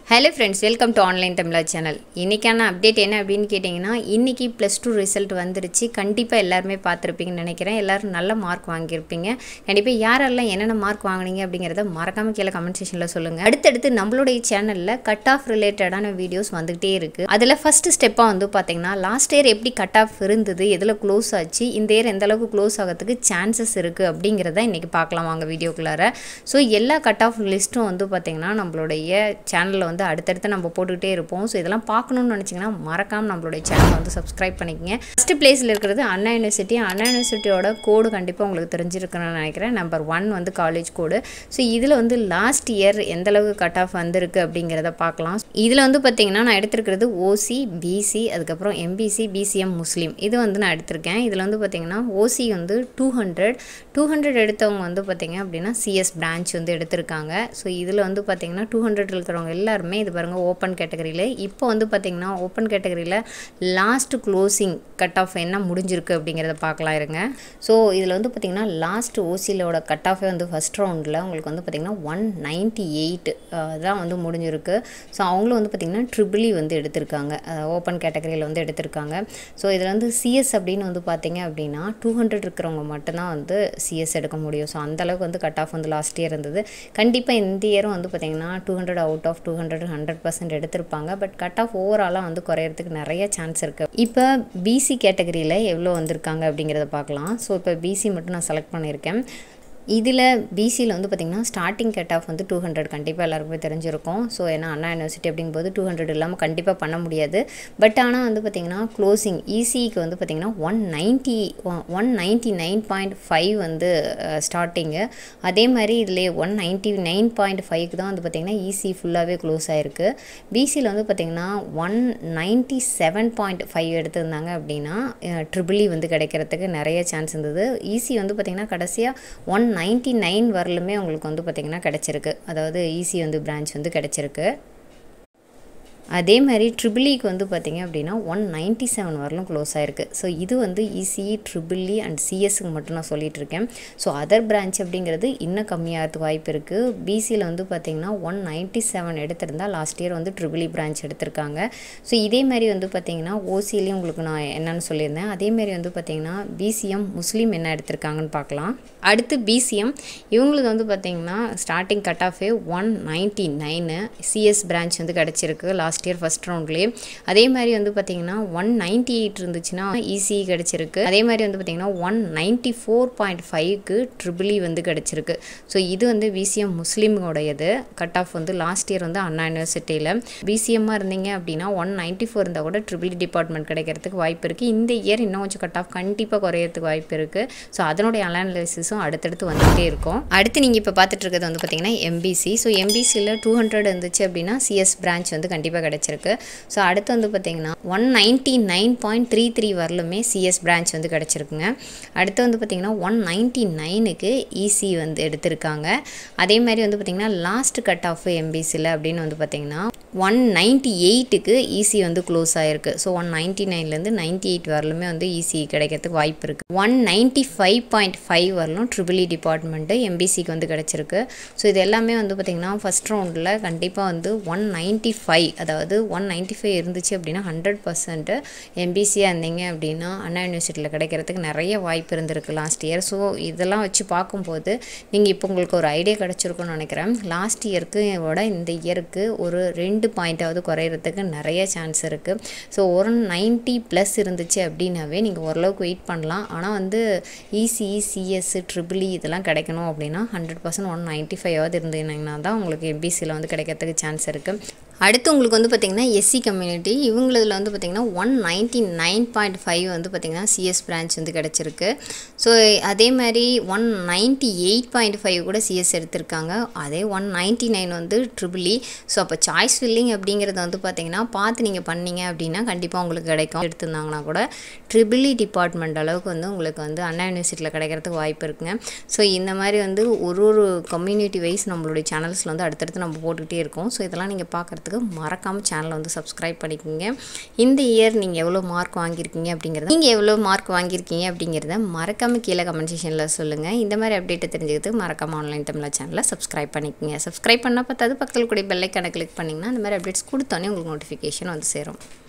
hello friends welcome to online Tamizha channel இன்றைக்கான update என்ன அப்படின்னு கேட்டிங்கன்னா இன்றைக்கி ப்ளஸ் டூ ரிசல்ட் வந்துருச்சு கண்டிப்பாக எல்லாருமே பார்த்துருப்பீங்கன்னு நினைக்கிறேன் எல்லோரும் நல்ல மார்க் வாங்கியிருப்பீங்க கண்டிப்பாக யாரெல்லாம் என்னென்ன மார்க் வாங்குனீங்க அப்படிங்கிறத மறக்காமல் கீழே கமெண்ட் செக்ஷனில் சொல்லுங்கள் அடுத்தடுத்து நம்மளுடைய சேனலில் கட் ஆஃப் ரிலேட்டடான வீடியோஸ் வந்துகிட்டே இருக்குது அதில் ஃபஸ்ட்டு ஸ்டெப்பாக வந்து பார்த்தீங்கன்னா லாஸ்ட் இயர் எப்படி கட் ஆஃப் இருந்தது எதில் க்ளோஸ் ஆச்சு இந்த இயர் எந்த அளவுக்கு க்ளோஸ் ஆகிறதுக்கு சான்சஸ் இருக்குது அப்படிங்கிறத இன்றைக்கி பார்க்கலாம் வாங்க வீடியோக்குள்ளார ஸோ எல்லா கட் ஆஃப் லிஸ்ட்டும் வந்து பார்த்திங்கன்னா நம்மளுடைய சேனலில் வந்து அடுத்தடுத்து நம்ம போட்டுக்கிட்டே இருப்போம் ஸோ இதெல்லாம் பார்க்கணும்னு நினச்சிங்கன்னா மறக்காமல் நம்மளுடைய சேனலை வந்து சப்ஸ்கிரைப் பண்ணிக்கங்க ஃபஸ்ட்டு பிளேஸில் இருக்கிறது அண்ணா யூனிவர்சிட்டி அண்ணா யூனிவர்சிட்டியோட கோடு கண்டிப்பாக உங்களுக்கு தெரிஞ்சிருக்குன்னு நினைக்கிறேன் நம்பர் ஒன் வந்து காலேஜ் கோடு ஸோ இதில் வந்து லாஸ்ட் இயர் எந்த அளவுக்கு கட் ஆஃப் வந்திருக்கு அப்படிங்கிறத பார்க்கலாம் இதில் வந்து பார்த்திங்கன்னா நான் எடுத்திருக்கிறது ஓசி பிசி அதுக்கப்புறம் எம்பிசி பிசிஎம் முஸ்லீம் இது வந்து நான் எடுத்திருக்கேன் இதில் வந்து பார்த்திங்கன்னா ஓசி வந்து டூ ஹண்ட்ரட் டூ ஹண்ட்ரட் எடுத்தவங்க வந்து பார்த்திங்க அப்படின்னா சிஎஸ் பிரான்ச் வந்து எடுத்திருக்காங்க ஸோ இதில் வந்து பார்த்திங்கன்னா டூ ஹண்ட்ரட் இருக்கிறவங்க எல்லாருமே இது பாருங்கள் ஓப்பன் கேட்டகரியில் இப்போ வந்து பார்த்திங்கன்னா ஓப்பன் கேட்டகரியில் லாஸ்ட் க்ளோசிங் கட் ஆஃப் என்ன முடிஞ்சிருக்கு அப்படிங்கிறத பார்க்கலாம் இருங்க ஸோ இதில் வந்து பார்த்திங்கன்னா லாஸ்ட் ஓசியிலோட கட் ஆஃபே வந்து ஃபஸ்ட் ரவுண்டில் உங்களுக்கு வந்து பார்த்திங்கன்னா ஒன் நைன்ட்டி எயிட் தான் வந்து முடிஞ்சிருக்கு ஸோ அவங்களும் வந்து பார்த்திங்கன்னா ட்ரிபிளி வந்து எடுத்திருக்காங்க ஓப்பன் கேட்டகரியில் வந்து எடுத்திருக்காங்க ஸோ இதில் வந்து சிஎஸ் அப்படின்னு வந்து பார்த்திங்க அப்படின்னா டூ ஹண்ட்ரட் இருக்கிறவங்க மட்டும்தான் வந்து சிஎஸ் எடுக்க முடியும் ஸோ அந்தளவுக்கு வந்து கட் ஆஃப் வந்து லாஸ்ட் இயர் இருந்தது கண்டிப்பாக இந்த இயரும் வந்து பார்த்திங்கன்னா two hundred out of two hundred hundred percent எடுத்திருப்பாங்க பட் கட் ஆஃப் ஓவராலாக வந்து குறையிறதுக்கு நிறைய சான்ஸ் இருக்குது இப்போ பிசி கேட்டகரியில் எவ்வளோ வந்திருக்காங்க அப்படிங்கிறத பார்க்கலாம் ஸோ இப்போ பிசி மட்டும் நான் செலக்ட் பண்ணியிருக்கேன் இதில் பிசியில் வந்து பார்த்திங்கன்னா ஸ்டார்டிங் கட் ஆஃப் வந்து டூ ஹண்ட்ரட் கண்டிப்பாக எல்லாருக்குமே தெரிஞ்சிருக்கும் ஸோ ஏன்னா அண்ணா யூனிவர்சிட்டி அப்படிங்கும்போது டூ ஹண்ட்ரட் இல்லாமல் கண்டிப்பாக பண்ண முடியாது பட் ஆனால் வந்து பார்த்திங்கன்னா க்ளோசிங் இசிக்கு வந்து பார்த்திங்கன்னா one ninety one ninety nine point five வந்து ஸ்டார்டிங்கு அதே மாதிரி இதில் ஒன் நைன்ட்டி நைன் பாயிண்ட் ஃபைவ்க்கு தான் வந்து பார்த்திங்கன்னா இசி ஃபுல்லாகவே க்ளோஸ் ஆகிருக்கு பிசியில் வந்து பார்த்திங்கன்னா one ninety seven point five எடுத்திருந்தாங்க அப்படின்னா ட்ரிபிளி வந்து கிடைக்கிறதுக்கு நிறைய சான்ஸ் இருந்தது இசி வந்து பார்த்திங்கன்னா கடைசியாக ஒன் நைன்ட்டி நைன் வரலுமே உங்களுக்கு வந்து பார்த்திங்கன்னா கிடச்சிருக்கு அதாவது ஈஸி வந்து பிரான்ச் வந்து கிடச்சிருக்கு அதே மாதிரி ட்ரிபிளிக்கு வந்து பார்த்திங்க அப்படின்னா ஒன் நைன்ட்டி செவன் வரலும் க்ளோஸ் ஆகிருக்கு ஸோ இது வந்து இசிஇ ட்ரிபிளி அண்ட் சிஎஸ்க்கு மட்டும் நான் சொல்லிகிட்டு இருக்கேன் ஸோ அதர் பிரான்ச் அப்படிங்கிறது இன்னும் கம்மியாகிறதுக்கு வாய்ப்பு இருக்குது பிசியில் வந்து பார்த்திங்கன்னா ஒன் நைன்ட்டி செவன் எடுத்திருந்தால் லாஸ்ட் இயர் வந்து ட்ரிபிளி பிரான்ச் எடுத்திருக்காங்க ஸோ இதே மாதிரி வந்து பார்த்திங்கன்னா ஓசிலையும் உங்களுக்கு நான் என்னென்னு சொல்லியிருந்தேன் அதேமாரி வந்து பார்த்திங்கன்னா பிசிஎம் முஸ்லீம் என்ன எடுத்திருக்காங்கன்னு பார்க்கலாம் அடுத்து பிசிஎம் இவங்களுக்கு வந்து பார்த்திங்கன்னா ஸ்டார்டிங் கட் ஆஃபே one ninety nine CS branch வந்து கிடச்சிருக்கு லாஸ்ட் லாஸ்ட் இயர் ஃபஸ்ட் ரவுண்ட்லேயே அதே மாதிரி வந்து பார்த்திங்கன்னா ஒன் நைன்ட்டி எயிட் இருந்துச்சுன்னா ஈஸி கிடச்சிருக்கு அதே மாதிரி வந்து பார்த்திங்கன்னா ஒன் நைன்ட்டி ஃபோர் பாயிண்ட் ஃபைவ்க்கு ட்ரிபிளி வந்து கிடச்சிருக்கு ஸோ இது வந்து பிசிஎம் முஸ்லீமோடையது கட் ஆஃப் வந்து லாஸ்ட் இயர் வந்து அண்ணா யூனிவர்சிட்டியில் பிசிஎம்மாக இருந்தீங்க அப்படின்னா ஒன் நைன்ட்டி ஃபோர் இருந்தால் கூட ட்ரிபிளி டிபார்ட்மெண்ட் கிடைக்கிறதுக்கு வாய்ப்பு இருக்குது இந்த இயர் இன்னும் கொஞ்சம் கட் ஆஃப் கண்டிப்பாக குறையிறதுக்கு வாய்ப்பு இருக்குது ஸோ அதனுடைய அனாலிசிஸும் அடுத்தடுத்து வந்துகிட்டே இருக்கும் அடுத்து நீங்கள் இப்போ பார்த்துட்டு இருக்கிறது வந்து பார்த்திங்கன்னா எம்பிசி ஸோ எம்பிசியில் டூ ஹண்ட்ரட் இருந்துச்சு அப்படின்னா சிஎஸ் பிரான்ச் வந்து கண்டிப்பாக கிடச்சிருக்கு ஸோ அடுத்து வந்து பார்த்திங்கன்னா one ninety nine point three three வரலுமே சிஎஸ் பிரான்ச் வந்து கிடச்சிருக்குங்க அடுத்து வந்து பார்த்திங்கன்னா ஒன் நைன்ட்டி நைனுக்கு இசி வந்து எடுத்திருக்காங்க அதே மாதிரி வந்து பார்த்திங்கன்னா லாஸ்ட் கட் ஆஃப் எம்பிசியில் அப்படின்னு வந்து பார்த்திங்கன்னா ஒன் நைன்ட்டி எயிட்டுக்கு இசி வந்து க்ளோஸ் ஆகிருக்கு ஸோ ஒன் நைன்ட்டி நைன்லேருந்து நைன்ட்டி எயிட் வரலுமே வந்து இசி கிடைக்கிறதுக்கு வாய்ப்பு இருக்குது one ninety five point five வரலும் ட்ரிபிளி டிபார்ட்மெண்ட்டு எம்பிசிக்கு வந்து கிடச்சிருக்கு ஸோ இது எல்லாமே வந்து பார்த்திங்கன்னா ஃபஸ்ட் ரவுண்டில் கண்டிப்பாக வந்து ஒன் நைன்ட்டி ஃபைவ் அதாவது ஒன் நைன்ட்டி ஃபைவ் இருந்துச்சு அப்படின்னா ஹண்ட்ரட் பர்சன்ட்டு எம்பிசியாக இருந்தீங்க அப்படின்னா அண்ணா யூனிவர்சிட்டியில் கிடைக்கிறதுக்கு நிறைய வாய்ப்பு இருந்திருக்கு லாஸ்ட் இயர் ஸோ இதெல்லாம் வச்சு பார்க்கும்போது நீங்கள் இப்போ உங்களுக்கு ஒரு ஐடியா கிடச்சிருக்குன்னு நினைக்கிறேன் லாஸ்ட் இயருக்கு விட இந்த இயருக்கு ஒரு ரெண்டு பாயிண்ட்டாவது குறையிறதுக்கு நிறைய சான்ஸ் இருக்குது ஸோ ஒரு நைன்ட்டி ப்ளஸ் இருந்துச்சு அப்படின்னாவே நீங்கள் ஓரளவுக்கு வெயிட் பண்ணலாம் ஆனால் வந்து இசிஇ சிஎஸ் ட்ரிபிளி இதெல்லாம் கிடைக்கணும் அப்படின்னா ஹண்ட்ரட் பர்சன்ட் ஒன் நைன்ட்டி ஃபைவாவது இருந்தீங்கன்னா தான் உங்களுக்கு எம்பிசியில் வந்து கிடைக்கிறதுக்கு சான்ஸ் இருக்குது அடுத்து உங்களுக்கு வந்து பார்த்திங்கன்னா எஸ்சி கம்யூனிட்டி இவங்களதில் வந்து பார்த்திங்கன்னா one ninety nine point five வந்து பார்த்திங்கன்னா சிஎஸ் பிரான்ச் வந்து கிடச்சிருக்கு ஸோ அதே மாதிரி one ninety eight point five கூட சிஎஸ் எடுத்திருக்காங்க அதே ஒன் நைன்ட்டி நைன் வந்து ட்ரிபிளி ஸோ அப்போ சாய்ஸ் ஃபில்லிங் அப்படிங்கிறத வந்து பார்த்திங்கன்னா பார்த்து நீங்கள் பண்ணீங்க அப்படின்னா கண்டிப்பாக உங்களுக்கு கிடைக்கும் எடுத்திருந்தாங்கன்னா கூட ட்ரிபிளி டிபார்ட்மெண்ட் அளவுக்கு வந்து உங்களுக்கு வந்து அண்ணா யூனிவர்சிட்டியில் கிடைக்கிறதுக்கு வாய்ப்பு இருக்குங்க ஸோ இந்த மாதிரி வந்து ஒரு ஒரு கம்யூனிட்டி வைஸ் நம்மளுடைய சேனல்ஸில் வந்து அடுத்தடுத்து நம்ம போட்டுக்கிட்டே இருக்கோம் ஸோ இதெல்லாம் நீங்கள் பார்க்குறதுக்கு மறக்காமல் சேனலை வந்து சப்ஸ்கிரைப் பண்ணிக்கோங்க இந்த இயர் நீங்கள் எவ்வளோ மார்க் வாங்கியிருக்கீங்க அப்படிங்கிறத நீங்கள் எவ்வளோ மார்க் வாங்கியிருக்கீங்க அப்படிங்கிறத மறக்காமல் கீழே கமெண்ட் செக்ஷனில் சொல்லுங்கள் இந்த மாதிரி அப்டேட்டை தெரிஞ்சுக்கிறதுக்கு மறக்காமல் ஆன்லைன் தமிழா சேனலை சப்ஸ்கிரைப் பண்ணிக்கோங்க சப்ஸ்கிரைப் பண்ணால் பார்த்தாது பக்கத்தில் கூட பெல்லைக்கான கிளிக் பண்ணிங்கன்னா இந்த மாதிரி அப்டேட்ஸ் கொடுத்தோன்னே உங்களுக்கு நோட்டிஃபிகேஷன் வந்து சேரும்